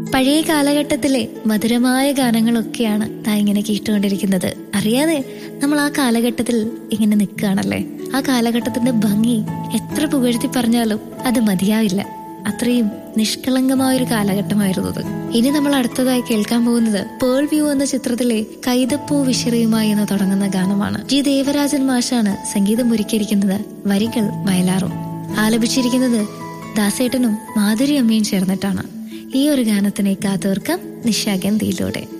പഴയ കാലഘട്ടത്തിലെ മധുരമായ ഗാനങ്ങളൊക്കെയാണ് താ ഇങ്ങനെ കേട്ടുകൊണ്ടിരിക്കുന്നത് അറിയാതെ നമ്മൾ ആ കാലഘട്ടത്തിൽ ഇങ്ങനെ നിൽക്കുകയാണല്ലേ ആ കാലഘട്ടത്തിന്റെ ഭംഗി എത്ര പുകഴ്ത്തി പറഞ്ഞാലും അത് മതിയാവില്ല അത്രയും നിഷ്കളങ്കമായ ഒരു കാലഘട്ടമായിരുന്നു അത് ഇനി നമ്മൾ അടുത്തതായി കേൾക്കാൻ പോകുന്നത് പേൾ വ്യൂ എന്ന ചിത്രത്തിലെ കൈതപ്പൂ വിശറിയുമായി എന്ന് തുടങ്ങുന്ന ഗാനമാണ് ജി ദേവരാജൻ മാഷാണ് സംഗീതം ഒരുക്കിയിരിക്കുന്നത് വരികൾ വയലാറും ആലപിച്ചിരിക്കുന്നത് ദാസേട്ടനും മാധുരി അമ്മയും ചേർന്നിട്ടാണ് ഈ ഒരു ഗാനത്തിനെ കാതോർക്കാം നിശാഗന്ധിയിലൂടെ